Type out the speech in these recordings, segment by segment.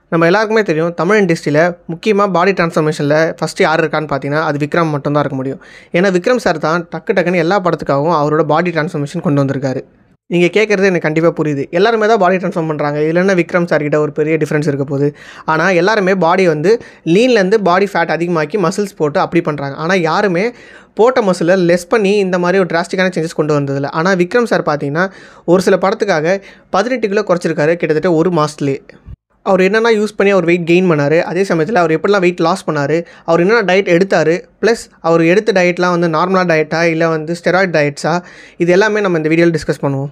நம்ம எல்லாருக்குமே தெரியும் தமிழ் இண்டஸ்ட்ரியில் முக்கியமாக பாடி ட்ரான்ஸ்ஃபர்மேஷனில் ஃபஸ்ட்டு யார் இருக்கான்னு பார்த்தீங்கன்னா அது விக்ரம் மட்டும்தான் இருக்க முடியும் ஏன்னா விக்ரம் சார் தான் டக்கு டக்குன்னு எல்லா படத்துக்காகவும் அவரோட பாடி ட்ரான்ஸ்ஃபர்மேஷன் கொண்டு வந்திருக்காரு நீங்கள் கேட்குறது எனக்கு கண்டிப்பாக புரியுது எல்லாருமே தான் பாடி ட்ரான்ஸ்ஃபார்ம் பண்ணுறாங்க இல்லைன்னா விக்ரம் சார் கிட்ட ஒரு பெரிய டிஃப்ரென்ஸ் இருக்க போகுது ஆனால் எல்லாருமே பாடி வந்து லீன்லேருந்து பாடி ஃபேட் அதிகமாக்கி மசில்ஸ் போட்டு அப்படி பண்ணுறாங்க ஆனால் யாருமே போட்ட மசிலை லெஸ் பண்ணி இந்த மாதிரி ஒரு டிராஸ்டிக்கான சேஞ்சஸ் கொண்டு வந்ததில்ல ஆனால் விக்ரம் சார் பார்த்தீங்கன்னா ஒரு சில படத்துக்காக பதினெட்டு கிலோ குறைச்சிருக்காரு கிட்டத்தட்ட ஒரு மாதத்துலேயே அவர் என்னென்ன யூஸ் பண்ணி அவர் வெயிட் கெயின் பண்ணார் அதே சமயத்தில் அவர் எப்படிலாம் வெயிட் லாஸ் பண்ணார் அவர் என்னென்ன டயட் எடுத்தார் ப்ளஸ் அவர் எடுத்த டயட்லாம் வந்து நார்மலாக டயட்டா இல்லை வந்து ஸ்டெராய்ட் டயட்ஸா இது எல்லாமே நம்ம இந்த வீடியோவில் டிஸ்கஸ் பண்ணுவோம்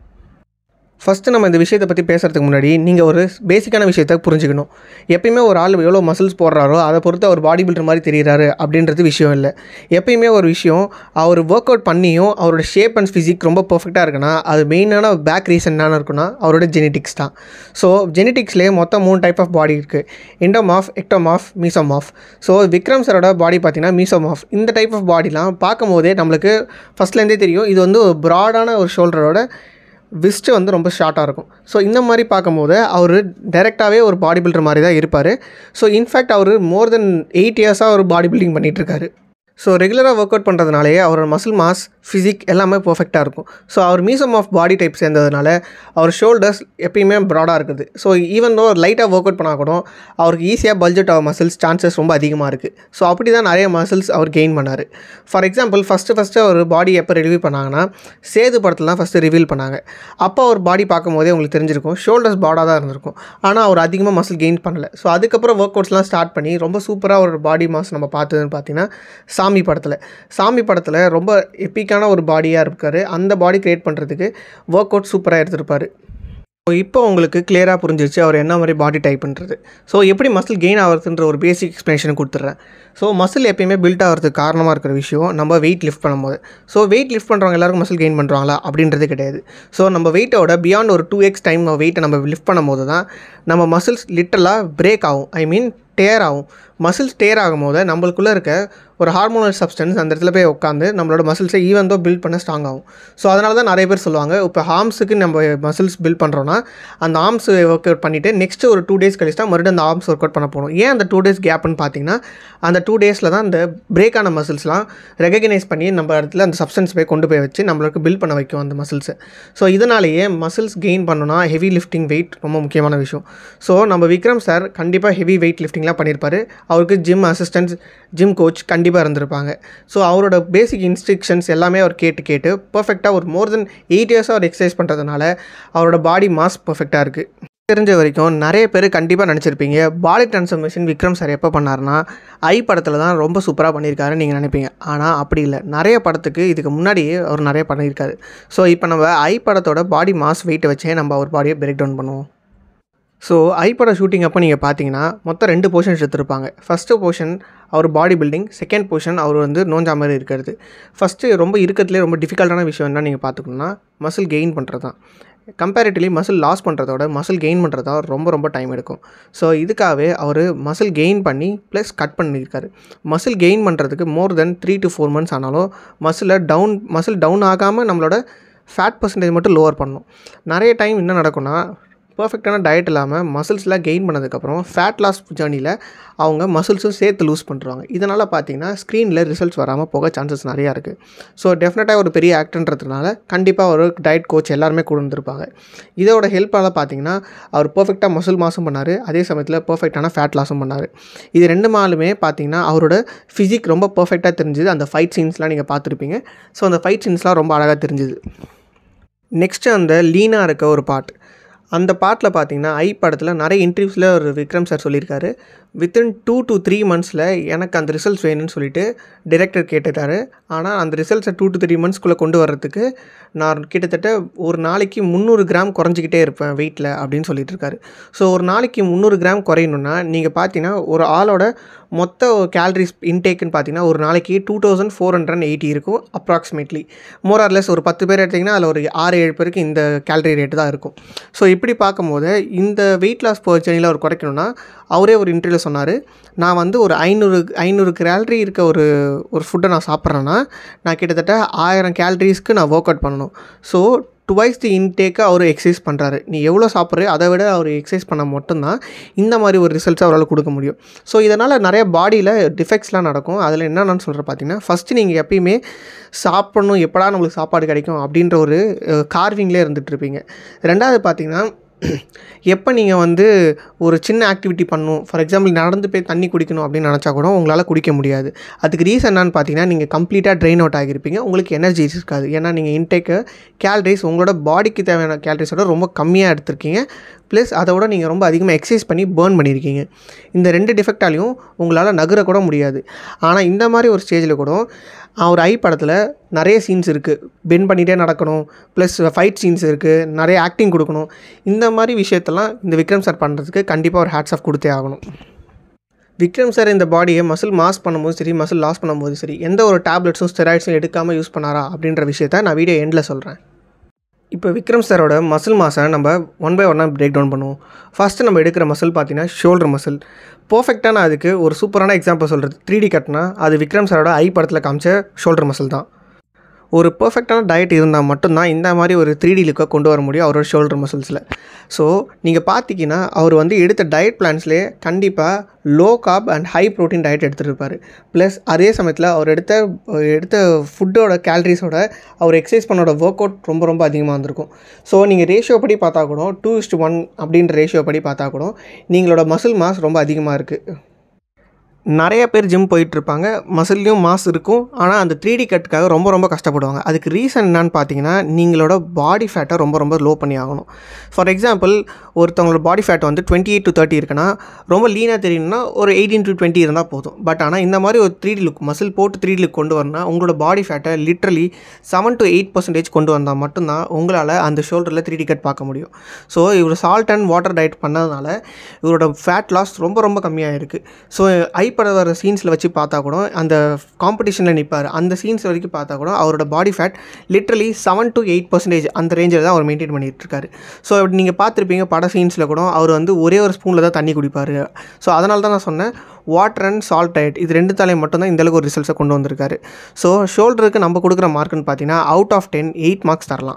ஃபஸ்ட்டு நம்ம இந்த விஷயத்தை பற்றி பேசுகிறதுக்கு முன்னாடி நீங்கள் ஒரு பேசிக்கான விஷயத்தை புரிஞ்சுக்கணும் எப்பயுமே ஒரு ஆள் எவ்வளோ மசில்ஸ் போடுறாரோ அதை பொறுத்து அவர் பாடி பில்டர் மாதிரி தெரிகிறாரு அப்படின்றது விஷயம் இல்லை எப்பயுமே ஒரு விஷயம் அவர் ஒர்க் அவுட் பண்ணியும் அவரோட ஷேப் அண்ட் ஃபிசிக் ரொம்ப பர்ஃபெக்டாக இருக்குன்னா அது மெயினான பேக் ரீசன் என்னென்ன இருக்குன்னா அவரோட ஜெனட்டிக்ஸ் தான் ஸோ ஜெனட்டிக்ஸ்லேயே மொத்தம் மூணு டைப் ஆஃப் பாடி இருக்குது எண்டோமாஃப் எக்டோமாஃப் மீசோமாஃப் ஸோ விக்ரம் சாரோட பாடி பார்த்தீங்கன்னா மீசோமாஃப் இந்த டைப் ஆஃப் பாடிலாம் பார்க்கும்போதே நம்மளுக்கு ஃபஸ்ட்லேருந்தே தெரியும் இது வந்து ஒரு ப்ராடான ஒரு ஷோல்டரோட விஸ்ட்டு வந்து ரொம்ப ஷார்ட்டாக இருக்கும் ஸோ இந்த மாதிரி பார்க்கும்போது அவர் டைரெக்டாகவே ஒரு பாடி பில்டர் மாதிரி தான் இருப்பார் ஸோ இன்ஃபேக்ட் அவர் மோர் தென் எயிட் இயர்ஸாக ஒரு பாடி பில்டிங் பண்ணிகிட்ருக்காரு ஸோ ரெகுலராக ஒர்க் அவுட் பண்ணுறதுனாலே அவரோட மசில் மாஸ் ஃபிசிக் எல்லாமே பர்ஃபெக்டாக இருக்கும் ஸோ அவர் மீசம் ஆஃப் பாடி டைப் சேர்ந்ததுனால அவர் ஷோல்டர்ஸ் எப்பயுமே ப்ராடாக இருக்குது ஸோ ஈவன் தோ லைட்டாக ஒர்க் அவுட் பண்ணால் கூட அவருக்கு ஈஸியாக பட்ஜெட் ஆஃப் மசில்ஸ் சான்சஸ் ரொம்ப அதிகமாக இருக்குது ஸோ அப்படி தான் நிறைய மசில்ஸ் அவர் கெயின் பண்ணார் ஃபார் எக்ஸாம்பிள் ஃபஸ்ட்டு ஃபஸ்ட்டு அவர் பாடி எப்போ ரிவீல் பண்ணாங்கன்னா சேது படத்தில் தான் ஃபஸ்ட்டு ரிவீல் பண்ணாங்க அப்போ அவர் பாடி பார்க்கும்போதே உங்களுக்கு தெரிஞ்சிருக்கும் ஷோல்டர்ஸ் ப்ராடாக தான் இருந்திருக்கும் ஆனால் அவர் அதிகமாக மசில் கெயின் பண்ணல ஸோ அதுக்கப்புறம் ஒர்க் அவுட்ஸ்லாம் ஸ்டார்ட் பண்ணி ரொம்ப சூப்பராக ஒரு பாடி மாஸ் நம்ம பார்த்ததுன்னு பார்த்தீங்கன்னா சாமி படத்தில் சாமி படத்தில் ரொம்ப எப்பிக்கான ஒரு பாடியாக இருக்கார் அந்த பாடி க்ரியேட் பண்ணுறதுக்கு ஒர்க் அவுட் சூப்பராக எடுத்திருப்பார் ஸோ இப்போ உங்களுக்கு கிளியராக புரிஞ்சிருச்சு அவர் என்ன மாதிரி பாடி டைப்ன்றது ஸோ எப்படி மசில் கெயின் ஆகிறதுன்ற ஒரு பேசிக் எக்ஸ்ப்ளனேஷன் கொடுத்துட்றேன் ஸோ மசில் எப்பயுமே பில்ட் ஆகிறதுக்கு காரணமாக இருக்கிற விஷயம் நம்ம வெயிட் லிஃப்ட் பண்ணும்போது ஸோ வெயிட் லிஃப்ட் பண்ணுறவங்க எல்லாருக்கும் மசில் கெயின் பண்ணுறாங்களா அப்படின்றது கிடையாது ஸோ நம்ம வெயிட்டோட பியாண்ட் ஒரு டூ எக்ஸ் டைம் வெயிட்டை நம்ம லிஃப்ட் பண்ணும்போது தான் நம்ம மசில்ஸ் லிட்டலாக பிரேக் ஆகும் ஐ மீன் டேர் ஆகும் மசில்ஸ் டேர் ஆகும்போது நம்மளுக்குள்ளே இருக்க ஒரு ஹார்மோனல் சப்ஸ்டன்ஸ் அந்த இடத்துல போய் உட்காந்து நம்மளோட மசில்ஸை ஈவன் தோ பில்ட் பண்ண ஸ்ட்ராங் ஆகும் ஸோ அதனால தான் நிறைய பேர் சொல்லுவாங்க இப்போ ஹார்ம்ஸுக்கு நம்ம மசில்ஸ் பில்ட் பண்ணுறோன்னா அந்த ஆர்ம்ஸ் ஒர்க் அவுட் பண்ணிவிட்டு நெக்ஸ்ட் ஒரு டூ டேஸ் கழிச்சு தான் மறுபடியும் அந்த ஆர்ம்ஸ் ஒர்க் அவுட் பண்ண போகணும் ஏன் அந்த டூ டேஸ் கேப்னு பார்த்தீங்கன்னா அந்த டூ டேஸில் தான் அந்த பிரேக் ஆன மசில்ஸ்லாம் ரெகக்னைஸ் பண்ணி நம்ம இடத்துல அந்த சப்ஸ்டன்ஸ் போய் கொண்டு போய் வச்சு நம்மளுக்கு பில்ட் பண்ண வைக்கும் அந்த மசில்ஸை ஸோ இதனாலேயே மசில்ஸ் கெயின் பண்ணணும்னா ஹெவி லிஃப்டிங் வெயிட் ரொம்ப முக்கியமான விஷயம் ஸோ நம்ம விக்ரம் சார் கண்டிப்பாக ஹெவி வெயிட் லிஃப்டிங்லாம் பண்ணியிருப்பார் அவருக்கு ஜிம் அசிஸ்டன்ஸ் ஜிம் கோச் கண்டிப்பாக இருந்திருப்பாங்க ஸோ அவரோட பேசிக் இன்ஸ்ட்ரக்ஷன்ஸ் எல்லாமே அவர் கேட்டு கேட்டு பர்ஃபெக்டாக ஒரு மோர் தென் எயிட் இயர்ஸாக அவர் எக்ஸசைஸ் பண்ணுறதுனால அவரோட பாடி மாஸ் பர்ஃபெக்டாக இருக்குது தெரிஞ்ச வரைக்கும் நிறைய பேர் கண்டிப்பாக நினச்சிருப்பீங்க பாடி ட்ரான்ஸ்ஃபர்மேஷன் விக்ரம் சார் எப்போ பண்ணாருன்னா ஐ படத்தில் தான் ரொம்ப சூப்பராக பண்ணியிருக்காருன்னு நீங்கள் நினைப்பீங்க ஆனால் அப்படி இல்லை நிறைய படத்துக்கு இதுக்கு முன்னாடியே அவர் நிறைய பண்ணியிருக்காரு ஸோ இப்போ நம்ம ஐ படத்தோட பாடி மாஸ் வெயிட்டை வச்சே நம்ம அவர் பாடியை பிரேக் டவுன் பண்ணுவோம் ஸோ ஐ பட ஷூட்டிங் அப்போ நீங்கள் பார்த்தீங்கன்னா மொத்தம் ரெண்டு போர்ஷன்ஸ் எடுத்திருப்பாங்க ஃபஸ்ட்டு போர்ஷன் அவர் பாடி பில்டிங் செகண்ட் போர்ஷன் அவர் வந்து நோஞ்சா மாதிரி இருக்கிறது ஃபஸ்ட்டு ரொம்ப இருக்கிறதுலே ரொம்ப டிஃபிகல்ட்டான விஷயம் என்ன நீங்கள் பார்த்துக்கணுன்னா மசில் கெயின் பண்ணுறது தான் கம்பேரிட்டிவ்லி மசில் லாஸ் பண்ணுறதோட மசில் கெயின் பண்ணுறதா ரொம்ப ரொம்ப டைம் எடுக்கும் ஸோ இதுக்காகவே அவர் மசில் கெயின் பண்ணி ப்ளஸ் கட் பண்ணியிருக்காரு மசில் கெயின் பண்ணுறதுக்கு more than three to four months ஆனாலும் மசிலை டவுன் மசில் டவுன் ஆகாமல் நம்மளோட ஃபேட் பர்சன்டேஜ் மட்டும் லோவர் பண்ணணும் நிறைய டைம் என்ன நடக்கும்னா பர்ஃபெக்டான டயட் இல்லாமல் மசில்ஸ்லாம் கெயின் பண்ணதுக்கப்புறம் ஃபேட் லாஸ் ஜேர்னியில் அவங்க மசில்ஸும் சேர்த்து லூஸ் பண்ணுறாங்க இதனால் பார்த்தீங்கன்னா ஸ்க்ரீனில் ரிசல்ட்ஸ் வராமல் போக சான்சஸ் நிறையா இருக்குது ஸோ டெஃபினட்டாக ஒரு பெரிய ஆக்டர்ன்றதுனால கண்டிப்பாக ஒரு டயட் கோச் எல்லாருமே கூட இருந்திருப்பாங்க இதோட ஹெல்ப்பால் பார்த்தீங்கன்னா அவர் பர்ஃபெக்டாக மசில் மாசும் பண்ணார் அதே சமயத்தில் பர்ஃபெக்டான ஃபேட் லாஸும் பண்ணார் இது ரெண்டு மாலுமே பார்த்தீங்கன்னா அவரோட ஃபிசிக் ரொம்ப பர்ஃபெக்டாக தெரிஞ்சுது அந்த ஃபைட் சீன்ஸ்லாம் நீங்கள் பார்த்துருப்பீங்க ஸோ அந்த ஃபைட் சீன்ஸ்லாம் ரொம்ப அழகாக தெரிஞ்சுது நெக்ஸ்ட்டு அந்த லீனாக இருக்க ஒரு பார்ட் அந்த பாட்டில் பார்த்தீங்கன்னா ஐ படத்தில் நிறைய இன்டர்வியூஸில் ஒரு விக்ரம் சார் சொல்லியிருக்காரு வித்தின் டூ டு த்ரீ மந்த்ஸில் எனக்கு அந்த ரிசல்ட்ஸ் வேணும்னு சொல்லிட்டு டிரெக்டர் கேட்டுட்டாரு ஆனால் அந்த ரிசல்ட்ஸை டூ டு த்ரீ மந்த்ஸ்க்குள்ளே கொண்டு வர்றதுக்கு நான் கிட்டத்தட்ட ஒரு நாளைக்கு முந்நூறு கிராம் குறைஞ்சிக்கிட்டே இருப்பேன் வெயிட்டில் அப்படின்னு சொல்லிட்டு இருக்காரு ஸோ ஒரு நாளைக்கு முந்நூறு கிராம் குறையணுன்னா நீங்கள் பார்த்தீங்கன்னா ஒரு ஆளோட மொத்த கேலரிஸ் இன்டேக்குன்னு பார்த்தீங்கன்னா ஒரு நாளைக்கு two thousand four hundred eighty இருக்கும் அப்ராக்சிமேட்லி மோர் ஆர்லெஸ் ஒரு பத்து பேர் எடுத்திங்கன்னா அதில் ஒரு ஆறு ஏழு பேருக்கு இந்த கேலரி ரேட்டு தான் இருக்கும் ஸோ இப்படி பார்க்கும்போது இந்த வெயிட் லாஸ் ஜெர்னியில் அவர் குறைக்கணும்னா அவரே ஒரு இன்டர்வியூவில் சொன்னார் நான் வந்து ஒரு ஐநூறு ஐநூறு கேலரி இருக்க ஒரு ஒரு ஃபுட்டை நான் சாப்பிட்றேன்னா நான் கிட்டத்தட்ட ஆயிரம் கேலரிஸ்க்கு நான் ஒர்க் அவுட் பண்ணணும் ஸோ டுவைஸ் தி இன்டேக்கை அவர் எக்ஸசைஸ் பண்ணுறாரு நீ எவ்வளோ சாப்பிட்றே அதை விட அவர் எக்ஸசைஸ் பண்ண மட்டும்தான் இந்த மாதிரி ஒரு ரிசல்ட்ஸை அவரால் கொடுக்க முடியும் ஸோ இதனால் நிறைய பாடியில் டிஃபெக்ட்ஸ்லாம் நடக்கும் அதில் என்னென்னு சொல்கிற பார்த்தீங்கன்னா ஃபஸ்ட்டு நீங்கள் எப்பயுமே சாப்பிடணும் எப்படா நம்மளுக்கு சாப்பாடு கிடைக்கும் அப்படின்ற ஒரு கார்விங்லேயே இருந்துகிட்டு இருப்பீங்க ரெண்டாவது பார்த்தீங்கன்னா எப்போ நீங்கள் வந்து ஒரு சின்ன ஆக்டிவிட்டி பண்ணணும் ஃபார் எக்ஸாம்பிள் நடந்து போய் தண்ணி குடிக்கணும் அப்படின்னு நினச்சா கூட உங்களால் குடிக்க முடியாது அதுக்கு ரீசன் என்னன்னு பார்த்தீங்கன்னா நீங்கள் கம்ப்ளீட்டாக ட்ரெயின் அவுட் ஆகியிருப்பீங்க உங்களுக்கு எனர்ஜி இருக்காது ஏன்னா நீங்கள் இன்டேக்கு கேலரிஸ் உங்களோட பாடிக்கு தேவையான கேலரிஸோட ரொம்ப கம்மியாக எடுத்திருக்கீங்க ப்ளஸ் அதை விட நீங்கள் ரொம்ப அதிகமாக எக்ஸசைஸ் பண்ணி பேர்ன் பண்ணியிருக்கீங்க இந்த ரெண்டு டிஃபெக்டாலையும் உங்களால் நகர கூட முடியாது ஆனால் இந்த மாதிரி ஒரு ஸ்டேஜில் கூட அவர் ஐ படத்தில் நிறைய சீன்ஸ் இருக்குது பென் பண்ணிகிட்டே நடக்கணும் ப்ளஸ் ஃபைட் சீன்ஸ் இருக்குது நிறைய ஆக்டிங் கொடுக்கணும் இந்த மாதிரி விஷயத்தெல்லாம் இந்த விக்ரம் சார் பண்ணுறதுக்கு கண்டிப்பாக ஒரு ஹேட்ஸ் ஆஃப் கொடுத்தே ஆகணும் விக்ரம் சார் இந்த பாடியை மசில் மாஸ் பண்ணும்போது சரி மசில் லாஸ் பண்ணும்போது சரி எந்த ஒரு டேப்லெட்ஸும் ஸ்டெராய்ட்ஸும் எடுக்காமல் யூஸ் பண்ணாரா அப்படின்ற விஷயத்த நான் வீடியோ எண்டில் சொல்கிறேன் இப்போ விக்ரம் சாரோட மசில் மாஸை நம்ம ஒன் பை ஒன்னாக பிரேக் டவுன் பண்ணுவோம் ஃபஸ்ட்டு நம்ம எடுக்கிற மசில் பார்த்தீங்கன்னா ஷோல்டர் மசில் பர்ஃபெக்டான அதுக்கு ஒரு சூப்பரான எக்ஸாம்பிள் சொல்கிறது த்ரீ டி கட்னா அது விக்ரம் சாரோட ஐ படத்தில் காமிச்ச ஷோல்டர் மசில் தான் ஒரு பர்ஃபெக்டான டயட் இருந்தால் மட்டும்தான் இந்த மாதிரி ஒரு த்ரீ டி லுக்கை கொண்டு வர முடியும் அவரோட ஷோல்டர் மசில்ஸில் ஸோ நீங்கள் பார்த்தீங்கன்னா அவர் வந்து எடுத்த டயட் பிளான்ஸ்லேயே கண்டிப்பாக low carb and high protein diet எடுத்துருப்பார் ப்ளஸ் அதே சமயத்தில் அவர் எடுத்த எடுத்த ஃபுட்டோட கேலரிஸோட அவர் எக்ஸசைஸ் பண்ணோட ஒர்க் அவுட் ரொம்ப ரொம்ப அதிகமாக இருந்திருக்கும் ஸோ நீங்கள் ரேஷியோ படி பார்த்தா கூட டூ இஸ்ட் ஒன் அப்படின்ற ரேஷியோ படி பார்த்தா கூட நீங்களோட மசில் மாஸ் ரொம்ப அதிகமாக இருக்குது நிறைய பேர் ஜிம் போயிட்டுருப்பாங்க மசில்லையும் மாஸ் இருக்கும் ஆனால் அந்த த்ரீ டி கட்டுக்காக ரொம்ப ரொம்ப கஷ்டப்படுவாங்க அதுக்கு ரீசன் என்னன்னு பார்த்தீங்கன்னா நீங்களோட பாடி ஃபேட்டை ரொம்ப ரொம்ப லோ பண்ணி ஆகணும் ஃபார் எக்ஸாம்பிள் ஒருத்தவங்களோட பாடி ஃபேட் வந்து டுவெண்ட்டி எயிட் டு தேர்ட்டி இருக்குன்னா ரொம்ப லீனாக தெரியணும்னா ஒரு எயிட்டீன் டு டுவெண்ட்டி இருந்தால் போதும் பட் ஆனால் இந்த மாதிரி ஒரு த்ரீ டி லுக் மசில் போட்டு த்ரீ டி லுக் கொண்டு வரணும்னா உங்களோட பாடி ஃபேட்டை literally seven to eight percentage கொண்டு வந்தால் மட்டும்தான் உங்களால் அந்த ஷோல்டரில் த்ரீ டி கட் பார்க்க முடியும் ஸோ இவர் சால்ட் அண்ட் வாட்டர் டயட் பண்ணதுனால இவரோட ஃபேட் லாஸ் ரொம்ப ரொம்ப கம்மியாக இருக்குது ஸோ ஐ பட வர சீன்ஸில் வச்சு பார்த்தா கூட அந்த காம்படிஷனில் நிற்பார் அந்த சீன்ஸ் வரைக்கும் பார்த்தா கூட அவரோட body fat literally seven to eight percentage அந்த ரேஞ்சில் தான் அவர் மெயின்டைன் பண்ணிகிட்டு இருக்காரு ஸோ இப்படி நீங்கள் பார்த்துருப்பீங்க பட சீன்ஸில் கூட அவர் வந்து ஒரே ஒரு ஸ்பூனில் தான் தண்ணி குடிப்பார் ஸோ அதனால தான் நான் சொன்னேன் வாட்டர் அண்ட் சால்ட் டயட் இது ரெண்டு தலையும் மட்டும்தான் இந்தளவுக்கு ஒரு ரிசல்ட்ஸை கொண்டு வந்திருக்காரு ஸோ ஷோல்டருக்கு நம்ம கொடுக்குற மார்க்குன்னு பார்த்தீங்கன்னா out of ten eight marks தரலாம்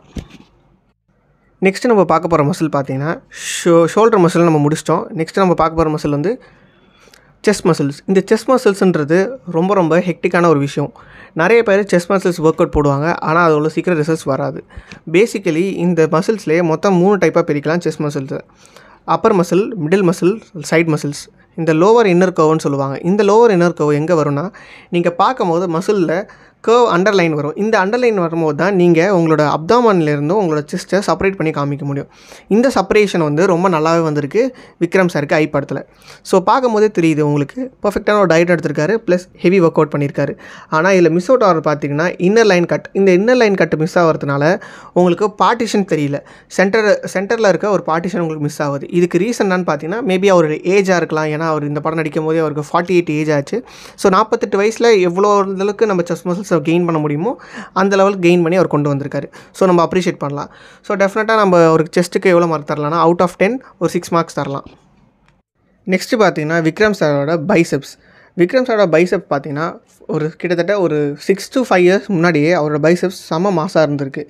நெக்ஸ்ட்டு நம்ம பார்க்க போகிற மசில் பார்த்தீங்கன்னா ஷோ ஷோல்டர் மசில் நம்ம முடிச்சிட்டோம் நெக்ஸ்ட்டு நம்ம பார்க்க போகிற மசில் வந்து செஸ்ட் மசில்ஸ் இந்த செஸ்ட் மசில்ஸ்ன்றது ரொம்ப ரொம்ப ஹெக்டிக்கான ஒரு விஷயம் நிறைய பேர் செஸ்ட் மசில்ஸ் ஒர்க் அவுட் போடுவாங்க ஆனால் அது அவ்வளோ சீக்கிரம் ரிசல்ட்ஸ் வராது பேசிக்கலி இந்த மசில்ஸ்லேயே மொத்தம் மூணு டைப்பாக பிரிக்கலாம் செஸ்ட் மசில்ஸை upper muscle middle muscle side muscles இந்த லோவர் இன்னர் கர்வ்னு சொல்லுவாங்க இந்த லோவர் இன்னர் கர்வ் எங்கே வரும்னா நீங்கள் பார்க்கும்போது மசிலில் கர்வ் அண்டர்லைன் வரும் இந்த அண்டர்லைன் வரும்போது தான் நீங்கள் உங்களோட அப்தாமன்லேருந்தும் உங்களோட செஸ்ட்டை செப்பரேட் பண்ணி காமிக்க முடியும் இந்த செப்பரேஷன் வந்து ரொம்ப நல்லாவே வந்திருக்கு விக்ரம் சாருக்கு ஐ படத்தில் ஸோ பார்க்கும்போதே தெரியுது உங்களுக்கு பர்ஃபெக்டான ஒரு டயட் எடுத்திருக்காரு ப்ளஸ் ஹெவி ஒர்க் அவுட் பண்ணியிருக்காரு ஆனால் இதில் மிஸ் அவுட் ஆகிறது பார்த்தீங்கன்னா இன்னர் லைன் கட் இந்த இன்னர் லைன் கட் மிஸ் ஆகிறதுனால உங்களுக்கு பார்ட்டிஷன் தெரியல சென்டர் சென்டரில் இருக்க ஒரு பார்ட்டிஷன் உங்களுக்கு மிஸ் ஆகுது இதுக்கு ரீசன் என்னன்னு பார்த்தீங்கன்னா மேபி அவரோட ஏஜாக இருக்கலாம் ஏன்னா அவர் இந்த படம் நடிக்கும் போதே அவருக்கு ஃபார்ட்டி எயிட் ஏஜ் ஆச்சு ஸோ நாற்பத்தெட்டு வயசில் எவ்வளோ அளவுக்கு நம்ம செஸ் மசில்ஸ் கெயின் பண்ண முடியுமோ அந்த லெவலுக்கு கெயின் பண்ணி அவர் கொண்டு வந்திருக்காரு ஸோ நம்ம அப்ரிஷியேட் பண்ணலாம் ஸோ டெஃபினட்டாக நம்ம ஒரு செஸ்ட்டுக்கு எவ்வளோ மார்க் தரலாம்னா அவுட் ஆஃப் டென் ஒரு சிக்ஸ் மார்க்ஸ் தரலாம் நெக்ஸ்ட்டு பார்த்தீங்கன்னா விக்ரம் சாரோட பைசெப்ஸ் விக்ரம் சாரோட பைசெப் பார்த்தீங்கன்னா ஒரு கிட்டத்தட்ட ஒரு சிக்ஸ் டு ஃபைவ் இயர்ஸ் முன்னாடியே அவரோட பைசெப்ஸ் செம்ம மாசாக இருந்திருக்கு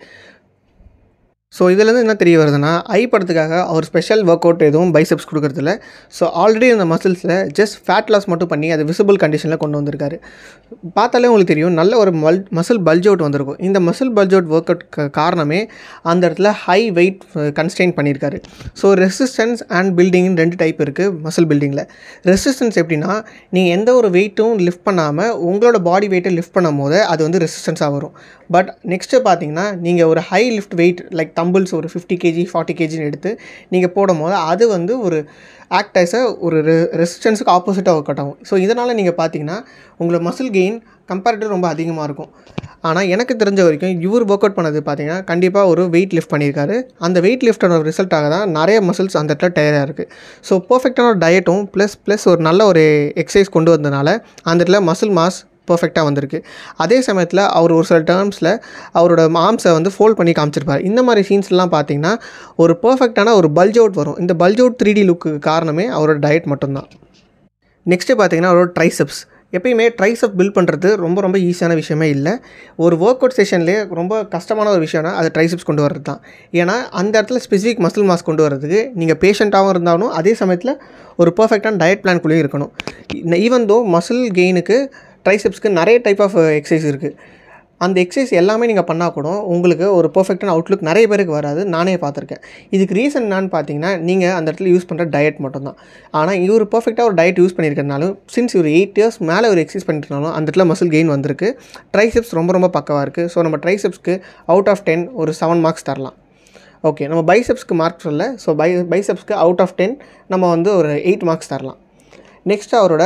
ஸோ இதுலேருந்து என்ன தெரிய வருதுன்னா ஐ படத்துக்காக அவர் ஸ்பெஷல் ஒர்க் அவுட் எதுவும் பைசெப்ஸ் கொடுக்குறதில்ல ஸோ ஆல்ரெடி இந்த மசில்ஸில் ஜஸ்ட் ஃபேட் லாஸ் மட்டும் பண்ணி அது விசிபிள் கண்டிஷனில் கொண்டு வந்திருக்காரு பார்த்தாலே உங்களுக்கு தெரியும் நல்ல ஒரு மல் மசில் பல்ஜ் அவுட் வந்திருக்கும் இந்த muscle bulge out work out காரணமே அந்த இடத்துல ஹை வெயிட் கன்ஸ்டெயின் பண்ணியிருக்காரு ஸோ ரெசிஸ்டன்ஸ் அண்ட் பில்டிங்னு ரெண்டு டைப் இருக்குது மசில் பில்டிங்கில் ரெசிஸ்டன்ஸ் எப்படின்னா நீங்கள் எந்த ஒரு வெயிட்டும் லிஃப்ட் பண்ணாமல் உங்களோட பாடி வெயிட்டை லிஃப்ட் பண்ணும் போது அது வந்து ரெசிஸ்டன்ஸாக வரும் பட் நெக்ஸ்ட்டு பார்த்தீங்கன்னா நீங்கள் ஒரு high lift weight like dumbbells ஒரு ஃபிஃப்டி கேஜி ஃபார்ட்டி கேஜின்னு எடுத்து நீங்கள் போடும் போது அது வந்து ஒரு ஆக்ட் ஆஸ் ஒரு ரெசிஸ்டன்ஸுக்கு ஆப்போசிட்டாக ஒர்க் அவுட் ஆகும் ஸோ இதனால் நீங்கள் பார்த்தீங்கன்னா உங்களை மசில் கெயின் கம்பேரிட்டிவ் ரொம்ப அதிகமாக இருக்கும் ஆனால் எனக்கு தெரிஞ்ச வரைக்கும் இவர் ஒர்க் அவுட் பண்ணது பார்த்தீங்கன்னா கண்டிப்பாக ஒரு வெயிட் லிஃப்ட் பண்ணியிருக்காரு அந்த வெயிட் லிஃப்டோட ரிசல்ட்டாக தான் நிறைய மசில்ஸ் அந்த இடத்துல டயராக இருக்குது ஸோ பர்ஃபெக்டான ஒரு டயட்டும் ப்ளஸ் ப்ளஸ் ஒரு நல்ல ஒரு எக்ஸசைஸ் கொண்டு வந்ததுனால அந்த இடத்துல மசில் மாஸ் பர்ஃபெக்டாக வந்திருக்கு அதே சமயத்தில் அவர் ஒரு சில டேர்ம்ஸில் அவரோட ஆர்ம்ஸை வந்து ஃபோல்ட் பண்ணி காமிச்சிருப்பார் இந்த மாதிரி சீன்ஸ்லாம் பார்த்தீங்கன்னா ஒரு பர்ஃபெக்டான ஒரு பல்ஜ் அவுட் வரும் இந்த பல்ஜ் அவுட் த்ரீ டி லுக்கு காரணமே அவரோட டயட் மட்டும்தான் நெக்ஸ்ட்டு பார்த்தீங்கன்னா அவரோட ட்ரைசெப்ஸ் எப்பயுமே ட்ரைசப் பில்ட் பண்ணுறது ரொம்ப ரொம்ப ஈஸியான விஷயமே இல்லை ஒரு ஒர்க் அவுட் செஷன்லேயே ரொம்ப கஷ்டமான ஒரு விஷயம்னா அது ட்ரைசப்ஸ் கொண்டு வரது தான் ஏன்னா அந்த இடத்துல ஸ்பெசிஃபிக் மசில் மாஸ் கொண்டு வரதுக்கு நீங்கள் பேஷண்ட்டாகவும் இருந்தாலும் அதே சமயத்தில் ஒரு பர்ஃபெக்டான டயட் பிளான்குள்ளேயும் இருக்கணும் ஈவன் தோ மசில் கெயினுக்கு ட்ரைசப்ஸ்க்கு நிறைய டைப் ஆஃப் எக்ஸசைஸ் இருக்குது அந்த எக்ஸசைஸ் எல்லாமே நீங்கள் பண்ணால் கூட உங்களுக்கு ஒரு பர்ஃபெக்டான அவுட்லுக் நிறைய பேருக்கு வராது நானே பார்த்துருக்கேன் இதுக்கு ரீசன் என்னான்னு பார்த்தீங்கன்னா நீங்கள் அந்த இடத்துல யூஸ் பண்ணுற டயட் மட்டும்தான் ஆனால் இவர் பர்ஃபெக்டாக ஒரு டயட் யூஸ் பண்ணியிருக்கனாலும் சின்ஸ் ஒரு எயிட் இயர்ஸ் மேலே ஒரு எக்ஸசைஸ் பண்ணிட்டுனாலும் அந்த இடத்துல மசில் கெயின் வந்திருக்கு ட்ரைசெப்ஸ் ரொம்ப ரொம்ப பக்கவாக இருக்குது ஸோ நம்ம ட்ரைசெப்ஸ்க்கு அவுட் ஆஃப் டென் ஒரு செவன் மார்க்ஸ் தரலாம் ஓகே நம்ம பைசெப்ஸ்க்கு மார்க் சொல்ல ஸோ பை பைசெப்ஸ்க்கு அவுட் ஆஃப் டென் நம்ம வந்து ஒரு எயிட் மார்க்ஸ் தரலாம் நெக்ஸ்ட் அவரோட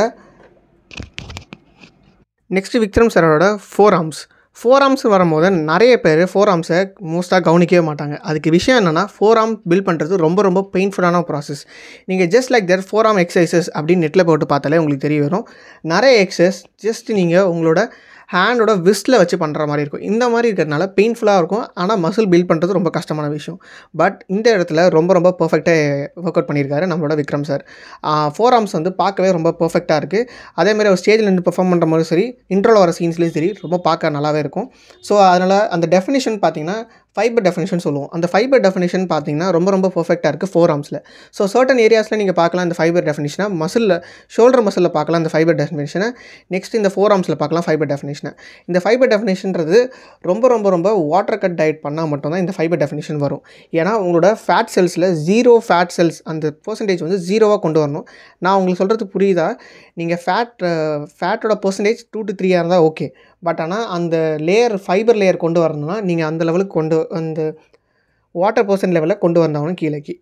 நெக்ஸ்ட்டு விக்ரம் சாரோட ஃபோர் ஆர்ம்ஸ் ஃபோர் ஆர்ம்ஸ் வரும்போது நிறைய பேர் ஃபோர் ஆர்ம்ஸை மோஸ்ட்டாக கவனிக்கவே மாட்டாங்க அதுக்கு விஷயம் என்னென்னா ஃபோர் ஆர்ம் பில்ட் பண்ணுறது ரொம்ப ரொம்ப பெயின்ஃபுல்லான ப்ராசஸ் நீங்கள் just like that forearm exercises அப்படின்னு நெட்டில் போட்டு பார்த்தாலே உங்களுக்கு தெரிய வரும் நிறைய எக்ஸசைஸ் ஜஸ்ட் நீங்கள் உங்களோட ஹேண்டோட விஸ்ட்டில் வச்சு பண்ணுற மாதிரி இருக்கும் இந்த மாதிரி இருக்கிறதுனால பெயின்ஃபுல்லாக இருக்கும் ஆனால் மசில் பில்ட் பண்ணுறது ரொம்ப கஷ்டமான விஷயம் பட் இந்த இடத்துல ரொம்ப ரொம்ப பர்ஃபெக்டாக ஒர்க் அவுட் பண்ணியிருக்காரு நம்மளோட விக்ரம் சார் ஃபோர் ஆர்ம்ஸ் வந்து பார்க்கவே ரொம்ப பர்ஃபெக்டாக இருக்குது அதேமாதிரி அவர் ஸ்டேஜில் நின்று பெர்ஃபார்ம் பண்ணுற மாதிரி சரி இன்ட்ரோவில் வர சீன்ஸ்லேயும் சரி ரொம்ப பார்க்க நல்லாவே இருக்கும் ஸோ அதனால் அந்த டெஃபினேஷன் பார்த்தீங்கன்னா ஃபைபர் டெஃபினேஷன் சொல்லுவோம் அந்த ஃபைபர் டெஃபினேஷன் பார்த்தீங்கன்னா ரொம்ப ரொம்ப பர்ஃபெக்டாக இருக்குது ஃபோர் ஆர்ம்ஸில் ஸோ சர்டன் ஏரியாஸில் நீங்கள் பார்க்கலாம் இந்த ஃபைபர் டெஃபினேஷனை மசிலில் ஷோல்டர் மசிலில் பார்க்கலாம் இந்த ஃபைபர் டெஃபினேஷனை நெக்ஸ்ட் இந்த ஃபோர் ஆர்ம்ஸில் பார்க்கலாம் ஃபைபர் டெஃபினேஷனை இந்த ஃபைபர் டெஃபினேஷன்றது ரொம்ப ரொம்ப ரொம்ப வாட்டர் கட் டயட் பண்ணால் மட்டும்தான் இந்த ஃபைபர் டெஃபினேஷன் வரும் ஏன்னா உங்களோட ஃபேட் செல்ஸில் ஜீரோ ஃபேட் செல்ஸ் அந்த பர்சன்டேஜ் வந்து ஜீரோவாக கொண்டு வரணும் நான் உங்களுக்கு சொல்கிறது புரியுதா நீங்கள் ஃபேட் ஃபேட்டோட பர்சன்டேஜ் டூ டு த்ரீயாக இருந்தால் ஓகே பட் ஆனால் அந்த லேயர் ஃபைபர் லேயர் கொண்டு வரணும்னா நீங்கள் அந்த லெவலுக்கு கொண்டு அந்த வாட்டர் பர்சன்ட் லெவலில் கொண்டு வந்தாலும் கீழேக்கு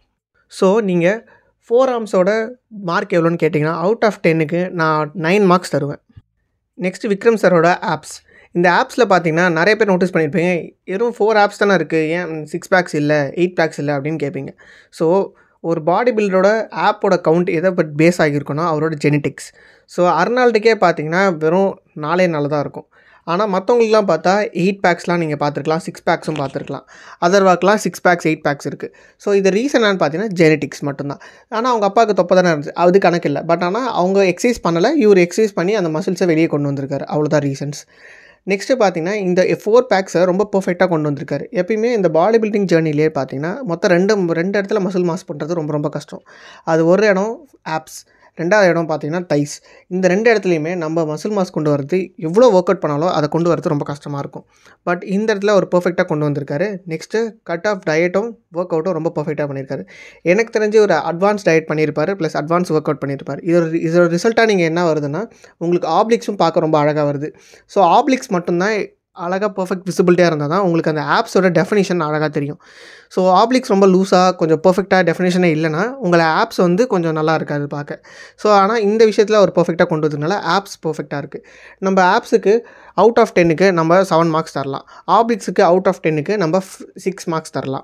ஸோ நீங்கள் ஃபோர் ஆர்ம்ஸோட மார்க் எவ்வளோன்னு கேட்டிங்கன்னா அவுட் ஆஃப் டென்னுக்கு நான் நைன் மார்க்ஸ் தருவேன் நெக்ஸ்ட் விக்ரம் சாரோட ஆப்ஸ் இந்த ஆப்ஸில் பார்த்தீங்கன்னா நிறைய பேர் நோட்டீஸ் பண்ணியிருப்பீங்க வெறும் ஃபோர் ஆப்ஸ் தானே இருக்குது ஏன் சிக்ஸ் பேக்ஸ் இல்லை எயிட் பேக்ஸ் இல்லை அப்படின்னு கேட்பீங்க ஸோ ஒரு பாடி பில்டரோட ஆப்போட கவுண்ட் எதை பட் பேஸ் ஆகியிருக்குன்னா அவரோட ஜெனட்டிக்ஸ் ஸோ அர்னால்டுக்கே பார்த்தீங்கன்னா வெறும் நாலே நாள் தான் இருக்கும் ஆனால் மற்றவங்களுக்குலாம் பார்த்தா எயிட் பேக்ஸ்லாம் நீங்கள் பார்த்துருக்கலாம் சிக்ஸ் பேக்ஸும் பார்த்துருக்கலாம் அதர்வாக்கெலாம் சிக்ஸ் பேக்ஸ் எயிட் பேக்ஸ் இருக்குது ஸோ இது ரீசன் என்னன்னு பார்த்தீங்கன்னா ஜெனட்டிக்ஸ் மட்டும்தான் ஆனால் அவங்க அப்பாவுக்கு தொப்பை தானே இருந்துச்சு அது கணக்கு இல்லை பட் ஆனால் அவங்க எக்ஸசைஸ் பண்ணலை இவர் எக்ஸசைஸ் பண்ணி அந்த மசில்ஸை வெளியே கொண்டு வந்திருக்காரு அவ்வளோதான் ரீசன்ஸ் நெக்ஸ்ட்டு பார்த்தீங்கன்னா இந்த ஃபோர் பேக்ஸை ரொம்ப பர்ஃபெக்டாக கொண்டு வந்திருக்காரு எப்பயுமே இந்த பாடி பில்டிங் ஜேர்னிலே பார்த்தீங்கன்னா மொத்தம் ரெண்டு ரெண்டு இடத்துல மசில் மாஸ் பண்ணுறது ரொம்ப ரொம்ப கஷ்டம் அது ஒரு இடம் ஆப்ஸ் ரெண்டாவது இடம் பார்த்தீங்கன்னா டைஸ் இந்த ரெண்டு இடத்துலையுமே நம்ம மசில் மாஸ் கொண்டு வரது எவ்வளோ ஒர்க் அவுட் பண்ணாலும் அதை கொண்டு வரது ரொம்ப கஷ்டமாக இருக்கும் பட் இந்த இடத்துல ஒரு பர்ஃபெக்டாக கொண்டு வந்திருக்காரு நெக்ஸ்ட்டு கட் ஆஃப் டயட்டும் ஒர்க் அவுட்டும் ரொம்ப பர்ஃபெக்டாக பண்ணியிருக்காரு எனக்கு தெரிஞ்சு ஒரு அட்வான்ஸ் டயட் பண்ணியிருப்பாரு ப்ளஸ் அட்வான்ஸ் ஒர்க் அவுட் பண்ணியிருப்பார் இதோட இதோட ரிசல்ட்டாக நீங்கள் என்ன வருதுன்னா உங்களுக்கு ஆப்ளிக்ஸும் பார்க்க ரொம்ப அழகாக வருது ஸோ ஆப்ளிக்ஸ் மட்டும்தான் அழகாக பர்ஃபெக்ட் விசிபிலிட்டியாக இருந்தால் தான் உங்களுக்கு அந்த ஆப்ஸோட டெஃபினேஷன் அழகாக தெரியும் ஸோ ஆப்ளிக்ஸ் ரொம்ப லூஸாக கொஞ்சம் பர்ஃபெக்டாக டெஃபினேஷனே இல்லைனா உங்களை ஆப்ஸ் வந்து கொஞ்சம் நல்லா இருக்காது பார்க்க ஸோ ஆனால் இந்த விஷயத்தில் ஒரு பர்ஃபெக்டாக கொண்டு வந்ததுனால ஆப்ஸ் பர்ஃபெக்டாக இருக்குது நம்ம ஆப்ஸுக்கு அவுட் ஆஃப் டென்னுக்கு நம்ம செவன் மார்க்ஸ் தரலாம் ஆப்ளிக்ஸுக்கு அவுட் ஆஃப் டென்னுக்கு நம்ம சிக்ஸ் மார்க்ஸ் தரலாம்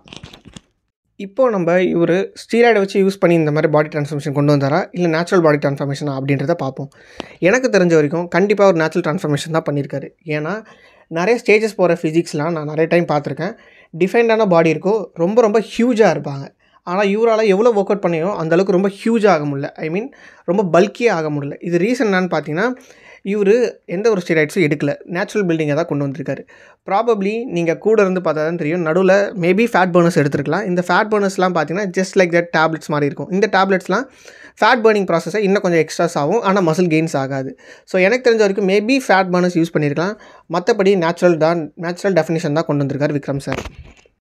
இப்போது நம்ம இவர் ஸ்டீராய்டை வச்சு யூஸ் பண்ணி இந்த மாதிரி பாடி ட்ரான்ஸ்ஃபர்மேஷன் கொண்டு வந்தாரா இல்லை நேச்சுரல் பாடி ட்ரான்ஸ்ஃபர்மேஷனா அப்படின்றத பார்ப்போம் எனக்கு தெரிஞ்ச வரைக்கும் கண்டிப்பாக ஒரு நேச்சுரல் ட்ரான்ஸ்ஃபர்மேஷன் தான் பண்ணியிருக்காரு ஏன்னா நிறைய ஸ்டேஜஸ் போகிற ஃபிசிக்ஸ்லாம் நான் நிறைய டைம் பார்த்துருக்கேன் டிஃபைன்டான பாடி இருக்கும் ரொம்ப ரொம்ப ஹியூஜாக இருப்பாங்க ஆனால் இவரால் எவ்வளோ ஒர்க் அவுட் பண்ணியோ அந்தளவுக்கு ரொம்ப ஹியூஜாக ஆக முடியல ஐ மீன் ரொம்ப பல்கியாக ஆக முடியல இது ரீசன் என்னன்னு பார்த்தீங்கன்னா இவர் எந்த ஒரு ஸ்டெராய்ட்ஸும் எடுக்கல நேச்சுரல் பில்டிங்கை தான் கொண்டு வந்திருக்காரு ப்ராபப்ளி நீங்கள் கூட இருந்து பார்த்தா தான் தெரியும் நடுவில் மேபி ஃபேட் பர்னர்ஸ் எடுத்துருக்கலாம் இந்த ஃபேட் பர்னர்ஸ்லாம் பார்த்தீங்கன்னா ஜஸ்ட் லைக் தட் டேப்லெட்ஸ் மாதிரி இருக்கும் இந்த டேப்லெட்ஸ்லாம் ஃபேட் பர்னிங் ப்ராசஸை இன்னும் கொஞ்சம் எக்ஸ்ட்ராஸ் ஆகும் ஆனால் மசில் கெயின்ஸ் ஆகாது ஸோ எனக்கு தெரிஞ்ச வரைக்கும் மேபி ஃபேட் பர்னர்ஸ் யூஸ் பண்ணியிருக்கலாம் மற்றபடி நேச்சுரல் தான் நேச்சுரல் டெஃபினேஷன் தான் கொண்டு வந்திருக்காரு விக்ரம் சார்